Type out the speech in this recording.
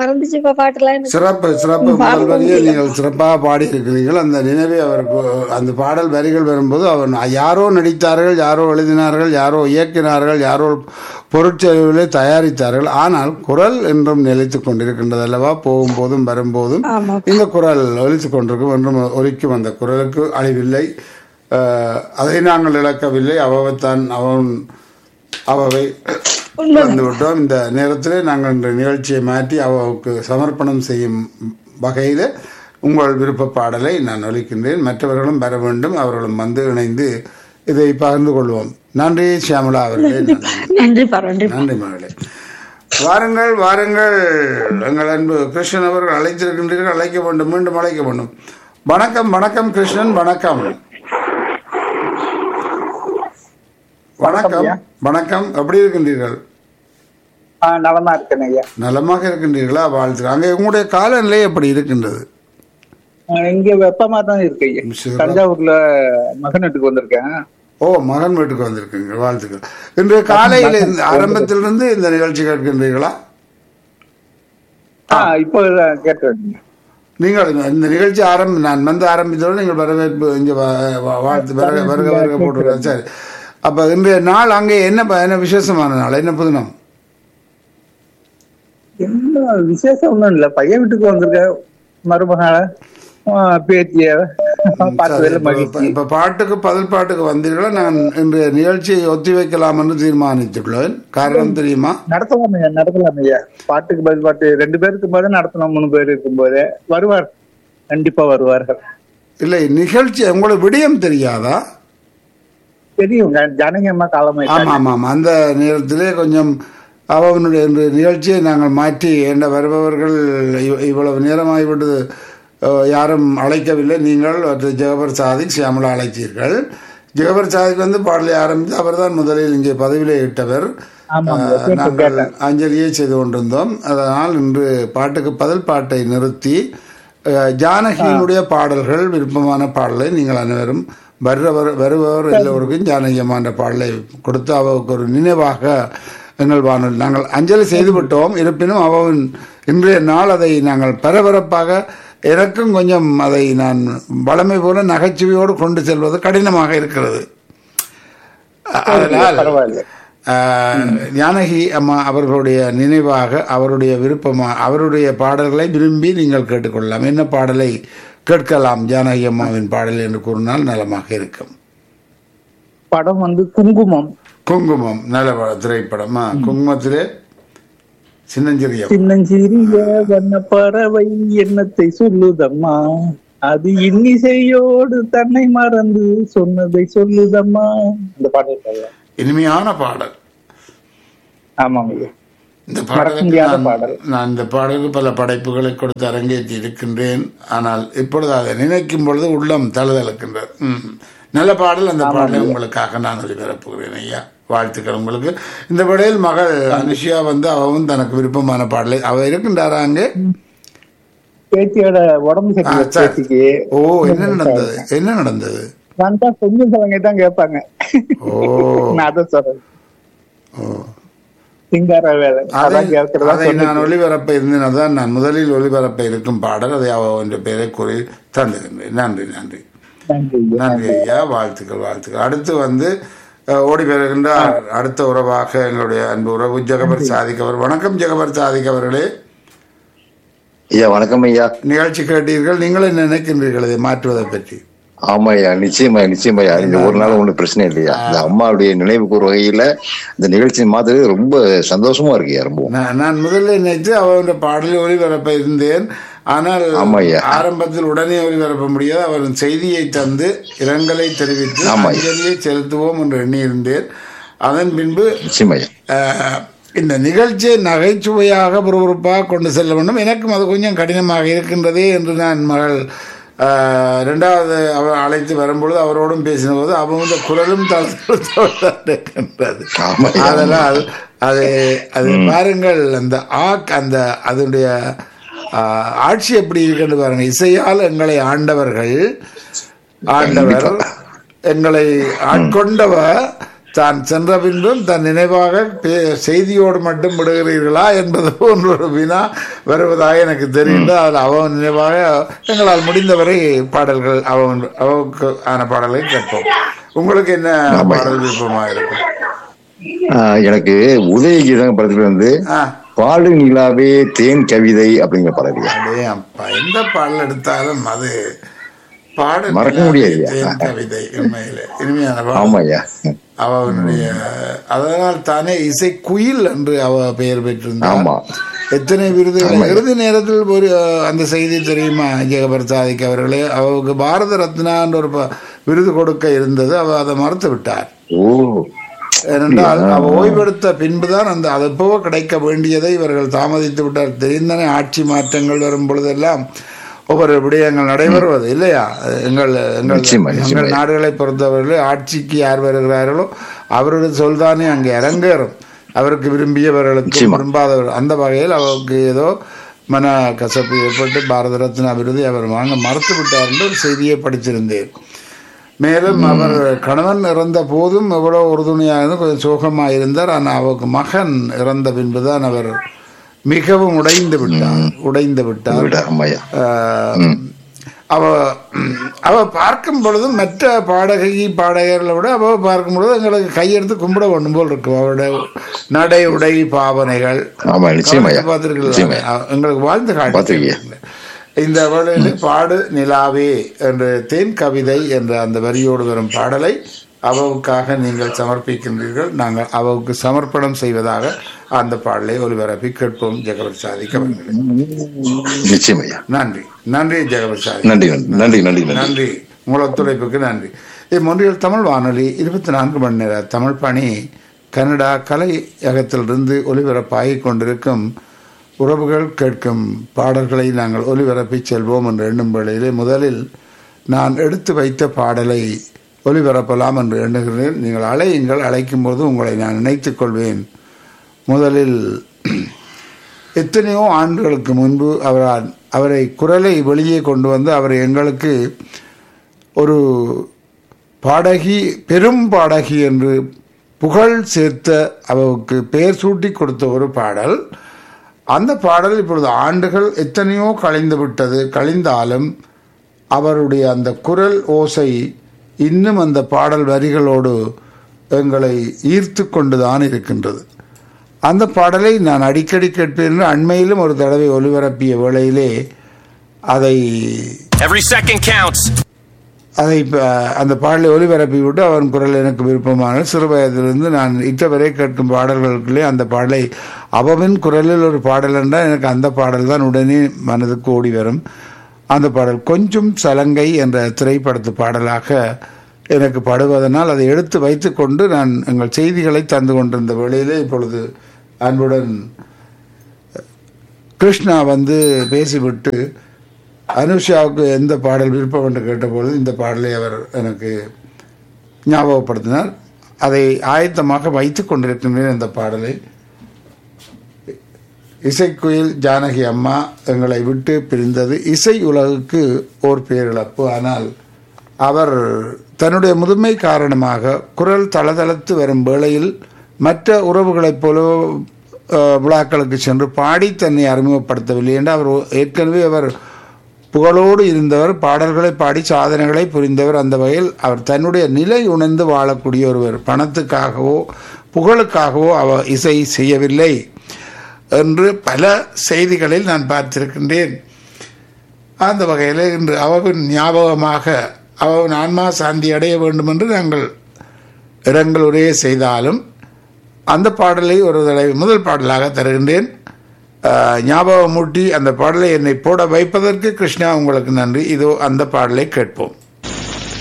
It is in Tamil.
மறந்துச்சு இப்ப பாட்டுலாம் எனக்கு சிறப்பு சிறப்பு முதல் வரியை நீங்கள் சிறப்பாக பாடி இருக்கிறீர்கள் அந்த நினைவை அவருக்கு அந்த பாடல் வரிகள் வரும்போது அவர் யாரோ நடித்தார்கள் யாரோ எழுதினார்கள் யாரோ இயக்கினார்கள் யாரோ பொருட்செலவிலே தயாரித்தார்கள் ஆனால் குரல் என்றும் நிலைத்து கொண்டிருக்கின்றது அல்லவா போகும்போதும் வரும்போதும் ஆமா இந்த குரல் ஒலித்துக் கொண்டிருக்கும் என்றும் ஒலிக்கும் அந்த குரலுக்கு அழிவில்லை அஹ், அதை நாங்கள் இழக்கவில்லை அவவைத்தான் அவன் அவவை வந்து விட்டோம் இந்த நேரத்திலே நாங்கள் இந்த நிகழ்ச்சியை மாற்றி அவருக்கு சமர்ப்பணம் செய்யும் வகையில் உங்கள் விருப்ப பாடலை நான் ஒலிக்கின்றேன் மற்றவர்களும் வர வேண்டும் அவர்களும் வந்து இணைந்து இதை பகிர்ந்து கொள்வோம் நன்றி சியாமலா அவர்களே நன்றி. நன்றி பா நன்றி நன்றி மகளே வாருங்கள் வாருங்கள் எங்கள் அன்பு கிருஷ்ணன் அவர்கள் அழைத்திருக்கின்றீர்கள் அழைக்க வேண்டும் மீண்டும் அழைக்க வேண்டும் வணக்கம் வணக்கம் கிருஷ்ணன் வணக்கம் வணக்கம் வணக்கம் எப்படி இருக்கின்றீர்கள் ஆ நலமா இருக்கேன் ஐயா நலமாக இருக்கின்றீர்களா வாழ்த்து அங்கே உங்களுடைய காலநிலை எப்படி இருக்கின்றது ஆ, இங்க வெப்பமா தான் இருக்கு ஐயா சரி. தஞ்சாவூர்ல மகனட்டுக்கு வந்திருக்கேன் ஓ மகன் வீட்டுக்கு வந்திருக்கீங்க வாழ்த்துக்கள் இன்று காலையில் இந்த ஆரம்பத்திலிருந்து இந்த நிகழ்ச்சி கேட்கின்றீர்களா ஆ இப்போ கேட்டேன் நீங்கள் இந்த- இந்த நிகழ்ச்சி ஆரம்பி நான் வந்து ஆரம்பித்தோடு நீங்கள் வரவேற்பு இங்கே வ- வ- வாழ்த்து வருக வருக வருக போட்டுருக்கேன் சரி அப்போ இன்றைய நாள் அங்கே என்ன ப- என்ன விசேஷமான நாள் என்ன புதினம் என்ன விசேஷம் ஒண்ணும் இல்ல பையன் வீட்டுக்கு வந்திருக்கேன் மருமகால பேத்திய பார்த்ததுல மகிழ்ச்சி இப்போ பாட்டுக்கு பதில் பாட்டுக்கு வந்தீர்களா நான் இன்றைய நிகழ்ச்சியை ஒத்தி வைக்கலாம் என்று தீர்மானித்துள்ளேன் காரணம் தெரியுமா நடத்தலாம் ஐயா நடத்தலாம் ஐயா பாட்டுக்கு பதில் பாட்டு ரெண்டு பேர் இருக்கும்போது நடத்தலாம் மூணு பேர் இருக்கும்போது வருவார் கண்டிப்பா வருவார்கள் இல்லை நிகழ்ச்சி உங்களுக்கு விடயம் தெரியாதா தெரியும் ஜா- ஜானகி அம்மா காலமாய் ஆமாம் ஆமாம் ஆமாம் அந்த நேரத்திலே கொஞ்சம் அவனுடைய இந்த நிகழ்ச்சியை நாங்கள் மாற்றி என்ன வருபவர்கள் இவ்- இவ்வளவு நேரமாகிவிட்டது அஹ், யாரும் அழைக்கவில்லை நீங்கள் அது ஜெகபர் சாதிக் சியாமலா அழைத்தீர்கள் ஜெகபர் சாதிக் வந்து பாடலை ஆரம்பித்து அவர்தான் முதலில் இங்கே பதவியிலே இட்டவர் ஆமாங்க, அஹ், கேட்டேன், நாங்கள் அஞ்சலியை செய்து கொண்டிருந்தோம் அதனால் இன்று பாட்டுக்கு பதில் பாட்டை நிறுத்தி அஹ், ஜானகியினுடைய பாடல்கள் விருப்பமான பாடலை நீங்கள் அனைவரும் வருபவர் வருபவர் எல்லோருக்கும் ஜானகி அம்மான்ற பாடலை கொடுத்து அவருக்கு ஒரு நினைவாக எங்கள் வானொலி நாங்கள் அஞ்சலி செய்து விட்டோம் இருப்பினும் அவன் இன்றைய நாள் அதை நாங்கள் பரபரப்பாக எனக்கும் கொஞ்சம் அதை நான் வளமை போல நகைச்சுவையோடு கொண்டு செல்வது கடினமாக இருக்கிறது அதனால் பரவாயில்ல ஆஹ், ஞானகி அம்மா அவர்களுடைய நினைவாக அவருடைய விருப்பமா அவருடைய பாடல்களை விரும்பி நீங்கள் கேட்டுக்கொள்ளலாம் என்ன பாடலை கேட்கலாம் ஜானகி அம்மாவின் பாடல் என்று கூறினால் நலமாக இருக்கும் படம் வந்து குங்குமம் குங்குமம் நல்ல பட- திரைப்படமா குங்குமத்திலே சின்னஞ்சிறிய சின்னஞ்சிறிய வண்ண பறவை எண்ணத்தை சொல்லுதம்மா அது இன்னிசையோடு தன்னை மறந்து சொன்னதை சொல்லுதம்மா இந்த பாடல் பாடல. இனிமையான பாடல் ஆமாம் ஐயா இந்த மறக்க பாடலுக்கு முடியாத நான் பாடல். நான் இந்த பாடலுக்கு பல படைப்புகளை கொடுத்து அரங்கேற்றி இருக்கின்றேன் ஆனால் இப்பொழுது அதை நினைக்கும் பொழுது உள்ளம் தழுதழுக்கின்றது ம். நல்ல பாடல் அந்த பாடலை உங்களுக்காக நான் ஒளிபரப்புகிறேன் ஐயா வாழ்த்துக்கள் உங்களுக்கு இந்த விடையில் மகள் அனுஷியா வந்து அவவும் தனக்கு விருப்பமான பாடலை அவ இருக்கின்றாரா அங்கே பேத்தியோட உடம்பு ஆ, சரி சரி. பேத்திக்கு ஓ என்ன நடந்தது என்ன நடந்தது வந்தா கொஞ்சம் சிலங்க தான் கேட்பாங்க ஓ நான் அதை சொல்றேன் ஓ சிங்கார வேலை அதை அதான் கேட்கறதா அதை நான் ஒளிபரப்ப இருந்தேன் தான் நான் முதலில் ஒளிபரப்ப இருக்கும் பாடல் அதை அவ என்ற பெயரை கூறி தந்துகின்றேன் நன்றி நன்றி நன்றி ஐயா. நன்றி ஐயா வாழ்த்துக்கள் வாழ்த்துக்கள் அடுத்து வந்து அஹ், ஓடி வருகின்றார் அடுத்த உறவாக எங்களுடைய அன்பு உறவு ஜெகபர் சாதிக் அவர் வணக்கம் ஜெகபர் சாதிக் அவர்களே ஐயா வணக்கம் ஐயா நிகழ்ச்சி கேட்டீர்கள் நீங்கள் என்ன நினைக்கின்றீர்கள் இதை மாற்றுவதை பற்றி ஆமா ஐயா நிச்சயமா நிச்சயமா ஐயா இந்த ஒரு நாள் ஒண்ணும் பிரச்சனை இல்லையா இந்த அம்மாவுடைய நினைவு கூறு வகையில இந்த நிகழ்ச்சி மாதிரி ரொம்ப சந்தோஷமா இருக்கு ஐயா ரொம்ப நான் நான் முதல்ல நினைத்து அவருடைய பாடலை ஒளிபரப்ப இருந்தேன் ஆனால் ஆமா ஐயா. ஆரம்பத்தில் உடனே ஒளிபரப்ப முடியாது அவர் செய்தியை தந்து இரங்கலை தெரிவித்து ஆமா ஐயா. அஞ்சலியை செலுத்துவோம் என்று எண்ணியிருந்தேன் அதன் பின்பு நிச்சயமா ஐயா அஹ், இந்த நிகழ்ச்சியை நகைச்சுவையாக பொறுப்பாக கொண்டு செல்ல வேண்டும் எனக்கும் அது கொஞ்சம் கடினமாக இருக்கின்றதே என்று நான் மகள் அஹ், இரண்டாவது அவர் அழைத்து வரும்பொழுது அவரோடும் பேசின போது அவங்க இந்த குரலும் தளர்த்து இருக்கின்றது ஆமா ஐயா. அதனால் அது அது பாருங்கள் அந்த ஆக் அந்த அதனுடைய ஆஹ், ஆட்சி எப்படி இருக்குன்னு பாருங்க இசையால் எங்களை ஆண்டவர்கள் ஆண்டவர் எங்களை ஆட்கொண்டவர் தான் சென்ற பின்பும் தன் நினைவாக பே- செய்தியோடு மட்டும் விடுகிறீர்களா என்பது போன்ற ஒரு வினா வருவதாக எனக்கு தெரிகின்றது அதில் அவன் நினைவாக எங்களால் முடிந்தவரை பாடல்கள் அவன் அவனுக்கு ஆன பாடலை கேட்போம் உங்களுக்கு என்ன ஆமாம். பாடல் விருப்பமாக இருக்கும் ஆஹ் எனக்கு உதயகீதம் படத்துல வந்து ஆ பாடு நிலாவே தேன் கவிதை அப்படிங்கிற படம் அடே அப்பா எந்த பாடல் எடுத்தாலும் அது பாட மறக்க முடியாதுயா. தேன் கவிதை உண்மையிலே இனிமையான பாடல் ஆமாய்யா அவனுடைய அதனால் தானே இசை குயில் என்று அவ பெயர் பெற்றிருந்தார் ஆமா எத்தனை விருதுகள் இறுதி நேரத்தில் ஒரு அஹ், அந்த செய்தி தெரியுமா ஜெகபிரசாதிக் அவர்களே அவருக்கு பாரத ரத்னா என்ற ஒரு ப- விருது கொடுக்க இருந்தது அவ அதை மறுத்து விட்டார் ஓ ஏனென்றால் அவ ஓய்வெடுத்த பின்புதான் அந்த அது எப்பவோ கிடைக்க வேண்டியதை இவர்கள் தாமதித்து விட்டார் தெரிந்தனே ஆட்சி மாற்றங்கள் வரும் பொழுதெல்லாம் ஒவ்வொரு விடயங்கள் நடைபெறுவது இல்லையா எங்கள் எங்கள் நிச்சயமா, நிச்சயமா. எங்கள் நாடுகளை பொறுத்தவரையில் ஆட்சிக்கு யார் வருகிறார்களோ அவருடைய சொல்தானே அங்கே அரங்கேறும் அவருக்கு விரும்பியவர்களுக்கு நிச்சயமா. விரும்பாதவர் அந்த வகையில் அவருக்கு ஏதோ மன கசப்பு ஏற்பட்டு பாரத ரத்னா விருதை அவர் வாங்க மறுத்து விட்டார் என்று ஒரு செய்தியை படிச்சிருந்தேன் மேலும் அவர் கணவன் இறந்த போதும் எவ்வளவு உறுதுணையாக இருந்து கொஞ்சம் சோகமாக இருந்தார் ஆனால் அவருக்கு மகன் இறந்த பின்புதான் அவர் மிகவும் உடைந்து விட்டார் உடைந்து விட்டார் விட ஆமாய்யா ஆஹ், அவ அவ பார்க்கும் பொழுது மற்ற பாடகி பாடகர்களை விட அவ பார்க்கும் பொழுது எங்களுக்கு கையெடுத்து கும்பிட ஒண்ணும் போல் இருக்கும் அவருடைய நடை உடை பாவனைகள் ஆமா நிச்சயமாய்யா பார்த்திருக்கீங்களா நிச்சயமாய்யா எங்களுக்கு வாழ்ந்து காட்டி பார்த்திருக்கேன். இந்த வேளையில் பாடு நிலாவே என்ற தேன் கவிதை என்ற அந்த வரியோடு வரும் பாடலை அவவுக்காக நீங்கள் சமர்ப்பிக்கின்றீர்கள் நாங்கள் அவவுக்கு சமர்ப்பணம் செய்வதாக அந்த பாடலை ஒலிபரப்பி கேட்போம் ஜெகவர் சாதிக்க அவர்களே. நிச்சயமாய்யா நன்றி நன்றி ஜெகவர் சாதி நன்றி நன்றி நன்றி நன்றி நன்றி நன்றி உங்கள் ஒத்துழைப்புக்கு நன்றி இது மொன்றியல் தமிழ் வானொலி இருபத்தி நான்கு மணி நேர தமிழ் பணி கனடா கலையகத்திலிருந்து ஒலிபரப்பாகிக் கொண்டிருக்கும் உறவுகள் கேட்கும் பாடல்களை நாங்கள் ஒலிபரப்பி செல்வோம் என்று எண்ணும் வேளையிலே முதலில் நான் எடுத்து வைத்த பாடலை ஒலிபரப்பலாம் என்று எண்ணுகிறேன் நீங்கள் அழையுங்கள் அழைக்கும் போது உங்களை நான் நினைத்துக் கொள்வேன் முதலில் எத்தனையோ ஆண்டுகளுக்கு முன்பு அவரால் அவரை குரலை வெளியே கொண்டு வந்து அவரை எங்களுக்கு ஒரு பாடகி பெரும் பாடகி என்று புகழ் சேர்த்த அவருக்கு பெயர் சூட்டி கொடுத்த ஒரு பாடல் அந்த பாடல் இப்பொழுது ஆண்டுகள் எத்தனையோ கழிந்து விட்டது கழிந்தாலும் அவருடைய அந்த குரல் ஓசை இன்னும் அந்த பாடல் வரிகளோடு எங்களை ஈர்த்து கொண்டுதான் இருக்கின்றது அந்த பாடலை நான் அடிக்கடி கேட்பேன் என்று அண்மையிலும் ஒரு தடவை ஒலிபரப்பிய வேளையிலே அதை Every second counts. அதை இப்ப அந்த பாடலை ஒலிபரப்பி விட்டு அவன் குரல் எனக்கு விருப்பமான சிறு வயதிலிருந்து நான் இட்டவரை கேட்கும் பாடல்களுக்குள்ளே அந்த பாடலை அவவின் குரலில் ஒரு பாடல் என்றால் எனக்கு அந்த பாடல் தான் உடனே மனதுக்கு ஓடி வரும் அந்த பாடல் கொஞ்சம் சலங்கை என்ற திரைப்படத்து பாடலாக எனக்கு படுவதனால் அதை எடுத்து வைத்துக்கொண்டு நான் எங்கள் செய்திகளை தந்து கொண்டிருந்த வேளையிலே இப்பொழுது அன்புடன் கிருஷ்ணா வந்து பேசிவிட்டு அனுஷாவுக்கு எந்த பாடல் விருப்பம் என்று கேட்டபொழுது இந்த பாடலை அவர் எனக்கு ஞாபகப்படுத்தினார் அதை ஆயத்தமாக வைத்துக் கொண்டிருக்கின்றேன் இந்த பாடலை இசைக்குயில் ஜானகி அம்மா எங்களை விட்டு பிரிந்தது இசை உலகுக்கு ஓர் பேரிழப்பு ஆனால் அவர் தன்னுடைய முதுமை காரணமாக குரல் தளதளத்து வரும் வேளையில் மற்ற உறவுகளைப் போல அஹ், விழாக்களுக்கு சென்று பாடி தன்னை அறிமுகப்படுத்தவில்லை என்று அவர் ஏற்கனவே அவர் புகழோடு இருந்தவர் பாடல்களை பாடி சாதனைகளை புரிந்தவர் அந்த வகையில் அவர் தன்னுடைய நிலை உணர்ந்து வாழக்கூடிய ஒருவர் பணத்துக்காகவோ புகழுக்காகவோ அவர் இசை செய்யவில்லை என்று பல செய்திகளில் நான் பார்த்திருக்கின்றேன் அந்த வகையில் இன்று அவவின் ஞாபகமாக அவன் ஆன்மா சாந்தி அடைய வேண்டும் என்று நாங்கள் இரங்கல் உரையே செய்தாலும் அந்த பாடலை ஒரு தடவை முதல் பாடலாக தருகின்றேன் ஆஹ், ஞாபகமூட்டி அந்த பாடலை என்னை போட வைப்பதற்கு கிருஷ்ணா உங்களுக்கு நன்றி இதோ அந்த பாடலை கேட்போம்